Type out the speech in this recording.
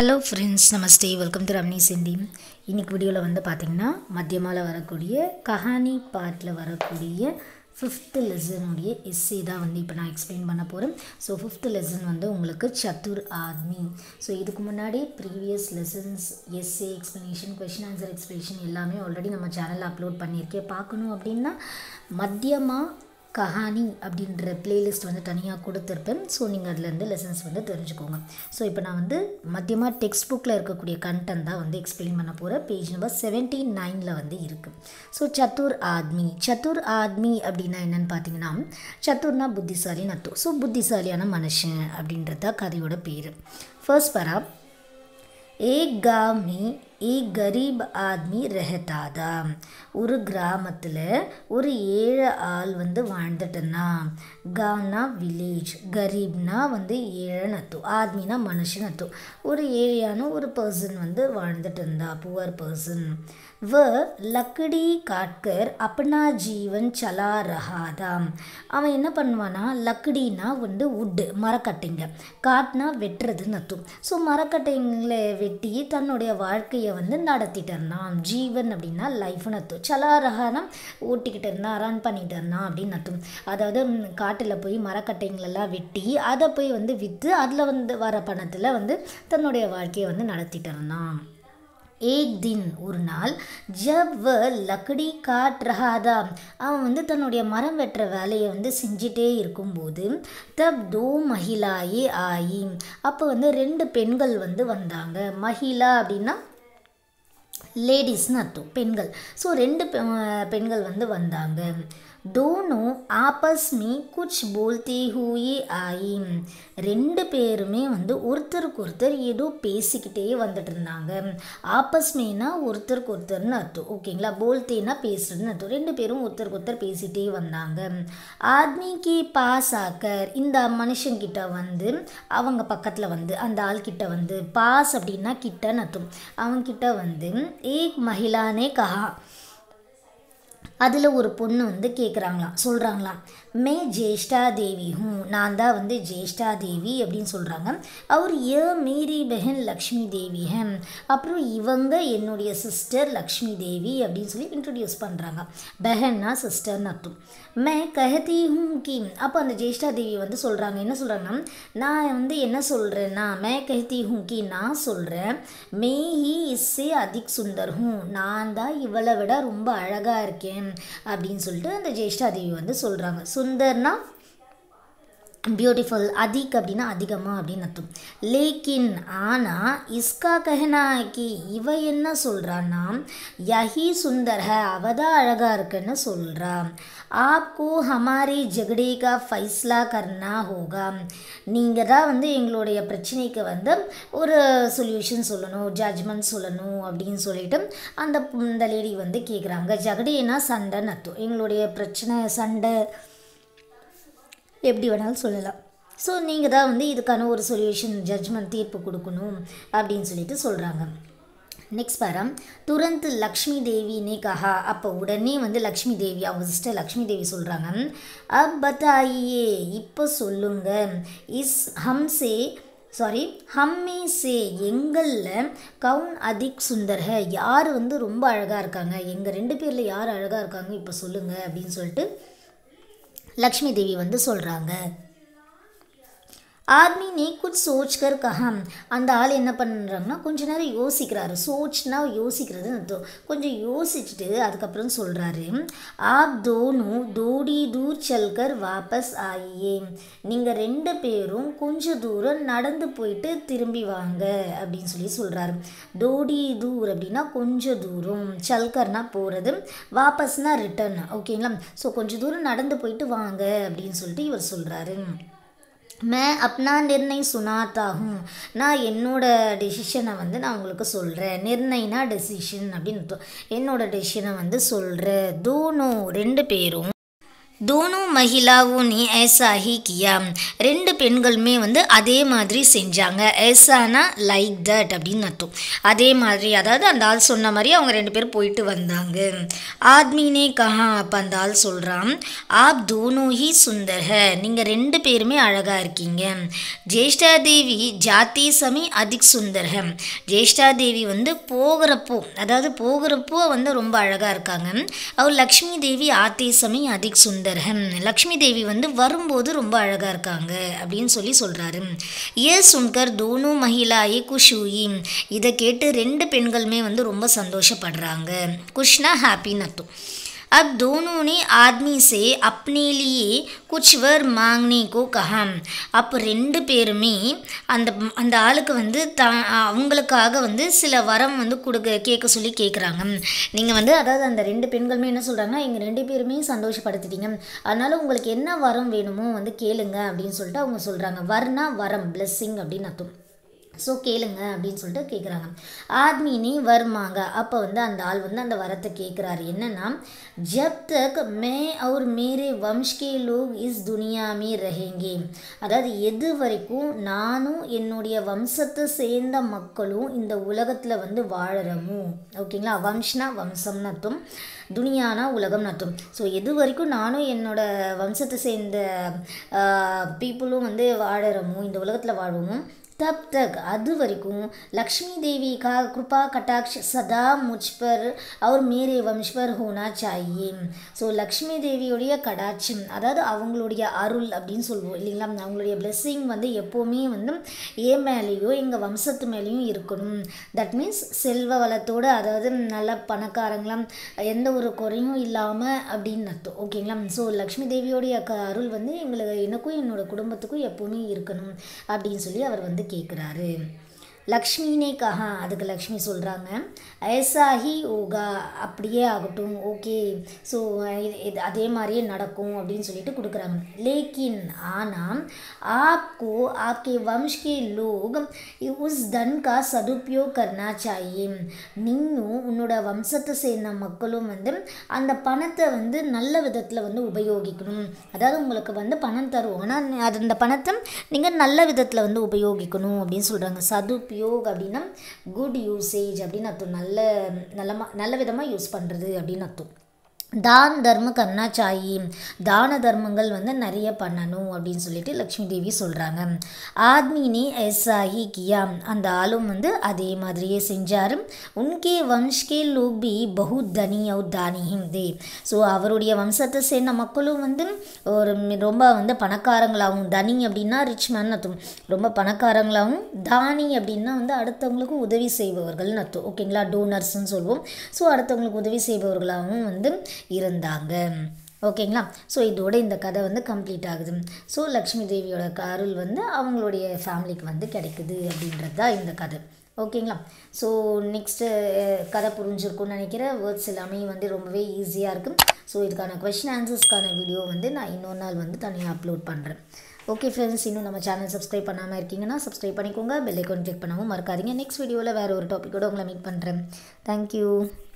hello friends நமஸ்தே welcome to ரம்னி சிந்தி இன்னைக்கு வீடியோவில் வந்து பார்த்திங்கன்னா மத்தியமாவில் வரக்கூடிய கஹானி பார்ட்டில் வரக்கூடிய ஃபிஃப்த்து லெசனுடைய எஸ்ஸே தான் வந்து இப்போ நான் எக்ஸ்பிளைன் பண்ண போகிறேன் ஸோ ஃபிஃப்த்து லெசன் வந்து உங்களுக்கு சத்துர் ஆத்மி ஸோ இதுக்கு முன்னாடி previous lessons essay explanation question answer explanation எல்லாமே ஆல்ரெடி நம்ம சேனலில் அப்லோட் பண்ணியிருக்கேன் பார்க்கணும் அப்படின்னா மத்தியமாக கஹானி அப்படின்ற பிளேலிஸ்ட் வந்து தனியாக கொடுத்துருப்பேன் ஸோ நீங்கள் அதுலேருந்து லெசன்ஸ் வந்து தெரிஞ்சுக்கோங்க ஸோ இப்போ நான் வந்து மத்தியமாக டெக்ஸ்ட் புக்கில் இருக்கக்கூடிய கண்டென்ட் தான் வந்து எக்ஸ்பிளைன் பண்ண போகிறேன் பேஜ் நம்பர் செவன்ட்டி நைனில் வந்து இருக்குது ஸோ சத்துர் ஆத்மி சத்துர் ஆத்மி அப்படின்னா என்னென்னு பார்த்தீங்கன்னா சத்துர்னா புத்திசாலின்னு அர்த்தம் ஸோ புத்திசாலியான மனுஷன் அப்படின்றது தான் கதையோட பேர் ஃபர்ஸ்ட் பரா ஏக் गांव में एक गरीब आदमी रहता था ஒரு கிராமத்தில் ஒரு ஏழை ஆள் வந்து வாழ்ந்துட்டனா காவ்னா வில்லேஜ் கரீப்னா வந்து ஏழைன்னு அர்த்தம் ஆத்மினா மனுஷன் அர்த்தம் ஒரு ஏழையான ஒரு பர்சன் வந்து வாழ்ந்துட்டு இருந்தா புவர் பர்சன் வ லக்கடி காட்கர் அப்பனா ஜீவன் சலா ரஹாதாம் அவன் என்ன பண்ணுவானா லக்கடினா வந்து உட்டு மரக்கட்டைங்க காட்னா வெட்டுறதுன்னு அர்த்தம் ஸோ மரக்கட்டைங்களை வெட்டி தன்னுடைய வாழ்க்கையை வந்து நடத்திட்டு இருந்தான் ஜீவன் அப்படின்னா லைஃப்னு அர்த்தம் சலா ரஹானா ஓட்டிக்கிட்டு இருந்தான் ரன் பண்ணிட்டு இருந்தான் அப்படின்னு அர்த்தம் அதாவது காட்டில் போய் மரக்கட்டைங்களெல்லாம் வெட்டி அதை போய் வந்து விற்று அதில் வந்து வர பணத்தில் வந்து தன்னுடைய வாழ்க்கையை வந்து நடத்திட்டு இருந்தான் ஏக் தின் ஒரு நாள் ஜப் வ லக்கடி காட் ரஹாதா அவன் வந்து தன்னுடைய மரம் வெட்டுற வேலையை வந்து செஞ்சிட்டே இருக்கும்போது தப் தோ மஹிலாயே ஆயி அப்போ வந்து ரெண்டு பெண்கள் வந்து வந்தாங்க மஹிலா அப்படின்னா லேடிஸ்னு அர்த்தம் பெண்கள் ஸோ ரெண்டு பெண்கள் வந்து வந்தாங்க दोनों आपस में कुछ बोलते हुए आई ரெண்டு பேருமே வந்து ஒருத்தருக்கு ஒருத்தர் ஏதோ பேசிக்கிட்டே வந்துட்டு இருந்தாங்க ஆப்பஸ்மேனா ஒருத்தருக்கு ஒருத்தர்னு அர்த்தம் ஓகேங்களா போல்தேனா பேசுறதுன்னு அர்த்தம் ரெண்டு பேரும் ஒருத்தருக்கு ஒருத்தர் பேசிகிட்டே வந்தாங்க ஆத்மிக்கு பாஸ் ஆக்கர் இந்த மனுஷங்கிட்ட வந்து அவங்க பக்கத்தில் வந்து அந்த ஆள்கிட்ட வந்து பாஸ் அப்படின்னா கிட்டன்னு அர்த்தம் அவங்கிட்ட வந்து ஏக் மகிழானே கஹா அதில் ஒரு பொண்ணு வந்து கேட்குறாங்களாம் சொல்கிறாங்களாம் மே ஜேஷ்டா தேவி ஹூ நான் தான் வந்து ஜேஷ்டா தேவி அப்படின்னு சொல்கிறாங்க அவர் ஏ மேரி பெஹன் லக்ஷ்மி தேவி ஹம் அப்புறம் இவங்க என்னுடைய சிஸ்டர் லக்ஷ்மி தேவி அப்படின்னு சொல்லி இன்ட்ரடியூஸ் பண்ணுறாங்க பெஹன்னா சிஸ்டர்னு அர்த்தம் மே கஹதி ஹூம் கி அப்போ அந்த ஜேஷ்டா தேவி வந்து சொல்கிறாங்க என்ன சொல்கிறாங்கன்னா நான் வந்து என்ன சொல்கிறேன்னா மே கஹதி ஹூம் கி நான் சொல்கிறேன் மே ஹி இஸ்ஸே அதிக் சுந்தர் ஹூ நான் தான் இவளை விட ரொம்ப அழகாக இருக்கேன் அப்படின்னு சொல்லிட்டு அந்த ஜேஷ்டாதேவி வந்து சொல்கிறாங்க சுந்தர்னா பியூட்டிஃபுல் அதிக் அப்படின்னா அதிகமாக அப்படின்னு அர்த்தம் லேக்கின் ஆனால் இஸ்கா கஹனா கி இவ என்ன சொல்கிறான்னா யஹி சுந்தர் ஹ அவ தான் அழகாக இருக்குன்னு சொல்கிறா ஆப்கோ ஹமாரி ஜகடே கா ஃபைஸ்லா கர்னா ஹோகா நீங்கள் தான் வந்து எங்களுடைய பிரச்சனைக்கு வந்து ஒரு சொல்யூஷன் சொல்லணும் ஜட்ஜ்மெண்ட் சொல்லணும் அப்படின்னு சொல்லிட்டு அந்த இந்த லேடி வந்து கேட்குறாங்க ஜகடேனா சண்டைன்னு அர்த்தம் எங்களுடைய பிரச்சனை சண்டை எப்படி வேணாலும் சொல்லலாம் ஸோ நீங்கள் தான் வந்து இதுக்கான ஒரு சொல்யூஷன் ஜட்ஜ்மெண்ட் தீர்ப்பு கொடுக்கணும் அப்படின்னு சொல்லிட்டு சொல்கிறாங்க நெக்ஸ்ட் பாரம் துரந்த் லக்ஷ்மி தேவினே கஹா அப்போ உடனே வந்து லக்ஷ்மி தேவி அவங்க சிஸ்டர் லக்ஷ்மி தேவி சொல்கிறாங்க அப் பத்தாயியே இப்போ சொல்லுங்க இஸ் ஹம்சே சாரி ஹம்மி சே எங்களில் கவுன் அதிக் சுந்தர் ஹ யார் வந்து ரொம்ப அழகாக இருக்காங்க எங்கள் ரெண்டு பேரில் யார் அழகாக இருக்காங்க இப்போ சொல்லுங்கள் அப்படின்னு சொல்லிட்டு லக்ஷ்மி தேவி வந்து சொல்கிறாங்க ஆத்மி நீ குச் சோச்கர் கஹம் அந்த ஆள் என்ன பண்ணுறாங்கன்னா கொஞ்ச நேரம் யோசிக்கிறாரு சோச்னா யோசிக்கிறதுன்னு அர்த்தம் கொஞ்சம் யோசிச்சுட்டு அதுக்கப்புறம் சொல்கிறாரு ஆப் தோனு தோடி தூர் சல்கர் வாபஸ் ஆயியே நீங்கள் ரெண்டு பேரும் கொஞ்சம் தூரம் நடந்து போயிட்டு திரும்பி வாங்க அப்படின்னு சொல்லி சொல்கிறாரு தோடி தூர் அப்படின்னா கொஞ்சம் தூரம் சல்கர்னா போகிறது வாபஸ்னா ரிட்டர்ன் ஓகேங்களா ஸோ கொஞ்சம் தூரம் நடந்து போயிட்டு வாங்க அப்படின்னு சொல்லிட்டு இவர் சொல்கிறாரு மே அப்னா நிர்ணய் சுனாத்தா ஹூ நான் என்னோட டெசிஷனை வந்து நான் உங்களுக்கு சொல்கிறேன் நிர்ணயனா டெசிஷன் அப்படின்னு அர்த்தம் என்னோட டெசிஷனை வந்து சொல்கிறேன் தோனோ ரெண்டு பேரும் दोनों महिलाओं ने ऐसा ही किया ரெண்டு பெண்களுமே வந்து அதே மாதிரி செஞ்சாங்க ஏசானா லைக் தட் அப்படின்னு அர்த்தம் அதே மாதிரி அதாவது அந்த ஆள் சொன்ன மாதிரி அவங்க ரெண்டு பேரும் போயிட்டு வந்தாங்க ஆத்மினே கஹா அப்போ அந்த ஆள் சொல்கிறான் ஆப் தோனோ ஹி சுந்தர் ஹ நீங்கள் ரெண்டு பேருமே அழகாக இருக்கீங்க ஜேஷ்டா தேவி ஜாதி சமி அதிக் சுந்தர் ஹ ஜேஷ்டா தேவி வந்து போகிறப்போ அதாவது போகிறப்போ வந்து ரொம்ப அழகாக இருக்காங்க அவர் லக்ஷ்மி தேவி ஆத்தி சமி அதிக் சுந்தர் ஹம் லக்ஷ்மி தேவி வந்து வரும்போது ரொம்ப அழகாக இருக்காங்க அப்படின்னு சொல்லி சொல்கிறாரு ஏ சுன்கர் தோனு மகிழாயே குஷூயி இதை கேட்டு ரெண்டு பெண்களுமே வந்து ரொம்ப சந்தோஷப்படுறாங்க குஷ்னா ஹாப்பின்னு அர்த்தம் अब दोनों ने आदमी से अपने लिए कुछ वर मांगने को कहा அப்போ ரெண்டு பேருமே அந்த அந்த ஆளுக்கு வந்து த அவங்களுக்காக வந்து சில வரம் வந்து கொடுக்க கேட்க சொல்லி கேட்குறாங்க நீங்கள் வந்து அதாவது அந்த ரெண்டு பெண்களுமே என்ன சொல்கிறாங்கன்னா எங்கள் ரெண்டு பேருமே சந்தோஷப்படுத்திட்டீங்க அதனால் உங்களுக்கு என்ன வரம் வேணுமோ வந்து கேளுங்க அப்படின்னு சொல்லிட்டு அவங்க சொல்கிறாங்க வர்னா வரம் பிளெஸ்ஸிங் அப்படின்னு அர்த்தம் ஸோ கேளுங்க அப்படின்னு சொல்லிட்டு கேட்குறாங்க ஆத்மினி வருமாங்க அப்போ வந்து அந்த ஆள் வந்து அந்த வரத்தை கேட்குறாரு என்னன்னா ஜப் தக் மே और मेरे वंश के लोग इस दुनिया में रहेंगे அதாவது எது வரைக்கும் நானும் என்னுடைய வம்சத்தை சேர்ந்த மக்களும் இந்த உலகத்தில் வந்து வாழறமோ ஓகேங்களா வம்ஷ்னா வம்சம்னு அர்த்தம் துனியானா உலகம்னு அர்த்தம் ஸோ எது வரைக்கும் நானும் என்னோட வம்சத்தை சேர்ந்த பீப்புளும் வந்து வாழறமோ இந்த உலகத்தில் வாழ்வோமோ तब तक அது வரைக்கும் லக்ஷ்மி தேவி का कृपा कटाक्ष सदा मुझ पर और मेरे वंश पर होना चाहिए ஸோ லக்ஷ்மி தேவியுடைய கடாட்சம் அதாவது அவங்களுடைய அருள் அப்படின்னு சொல்லுவோம் இல்லைங்களா அவங்களுடைய பிளெஸ்ஸிங் வந்து எப்போவுமே வந்து என் மேலேயோ எங்கள் வம்சத்து மேலேயும் இருக்கணும் தட் மீன்ஸ் செல்வ வளத்தோடு அதாவது நல்ல பணக்காரங்களாம் எந்த ஒரு குறையும் இல்லாமல் அப்படின்னு அர்த்தம் ஓகேங்களா ஸோ லக்ஷ்மி தேவியோடைய க அருள் வந்து எங்களுக்கு எனக்கும் என்னோட குடும்பத்துக்கும் எப்போவுமே இருக்கணும் அப்படின்னு சொல்லி அவர் வந்து கேட்குறாரு லக்ஷ்மினே கஹா அதுக்கு லக்ஷ்மி சொல்கிறாங்க ஐசாஹி ஓகா அப்படியே ஆகட்டும் ஓகே ஸோ இது அதே மாதிரியே நடக்கும் அப்படின்னு சொல்லிட்டு கொடுக்குறாங்க லேக்கின் ஆனால் ஆப்கோ ஆப்கே வம்ஷ் கே லோக் உஸ் தன் கா சதுப்பயோக் கர்னா சாயே நீயும் உன்னோட வம்சத்தை சேர்ந்த மக்களும் வந்து அந்த பணத்தை வந்து நல்ல விதத்தில் வந்து உபயோகிக்கணும் அதாவது உங்களுக்கு வந்து பணம் தருவோம் ஆனால் அது அந்த பணத்தை நீங்கள் நல்ல விதத்தில் வந்து உபயோகிக்கணும் அப்படின்னு சொல்கிறாங்க சதுப் உபயோக் அப்படின்னா குட் யூசேஜ் அப்படின்னு அர்த்தம் நல்ல நல்லமா நல்ல விதமாக யூஸ் பண்ணுறது அப்படின்னு அர்த்தம் தான் தர்ம கர்ணா சாயி தான தர்மங்கள் வந்து நிறைய பண்ணணும் அப்படின்னு சொல்லிட்டு லக்ஷ்மி தேவி சொல்கிறாங்க ஆத்மினி எஸ்ஸாஹி கியா அந்த ஆளும் வந்து அதே மாதிரியே செஞ்சார் உன்கே வம்ஷ்கே லோக் பி பஹு தனி அவு தானியும் தே ஸோ அவருடைய வம்சத்தை சேர்ந்த மக்களும் வந்து ஒரு ரொம்ப வந்து பணக்காரங்களாகவும் தனி அப்படின்னா ரிச் மேன் அர்த்தம் ரொம்ப பணக்காரங்களாகவும் தானி அப்படின்னா வந்து அடுத்தவங்களுக்கு உதவி செய்பவர்கள்னு அர்த்தம் ஓகேங்களா டோனர்ஸ்ன்னு சொல்லுவோம் ஸோ அடுத்தவங்களுக்கு உதவி செய்பவர்களாகவும் வந்து இருந்தாங்க ஓகேங்களா ஸோ இதோட இந்த கதை வந்து கம்ப்ளீட் ஆகுது ஸோ லக்ஷ்மி தேவியோட அருள் வந்து அவங்களுடைய ஃபேமிலிக்கு வந்து கிடைக்குது அப்படின்றது தான் இந்த கதை ஓகேங்களா ஸோ நெக்ஸ்ட்டு கதை புரிஞ்சிருக்கும்னு நினைக்கிறேன் வேர்ட்ஸ் எல்லாமே வந்து ரொம்பவே ஈஸியாக இருக்கும் ஸோ இதுக்கான கொஷின் ஆன்சர்ஸ்க்கான வீடியோ வந்து நான் இன்னொரு நாள் வந்து தனியாக அப்லோட் பண்ணுறேன் ஓகே ஃப்ரெண்ட்ஸ் இன்னும் நம்ம சேனல் சப்ஸ்கிரைப் பண்ணாமல் இருக்கீங்கன்னா சப்ஸ்கிரைப் பண்ணிக்கோங்க பெல் ஐக்கான் கிளிக் பண்ணவும் மறக்காதீங்க நெக்ஸ்ட் வீடியோவில் வேறு ஒரு டாப்பிக்கோட உங்களை மீட் பண்ணுறேன் தேங்க்யூ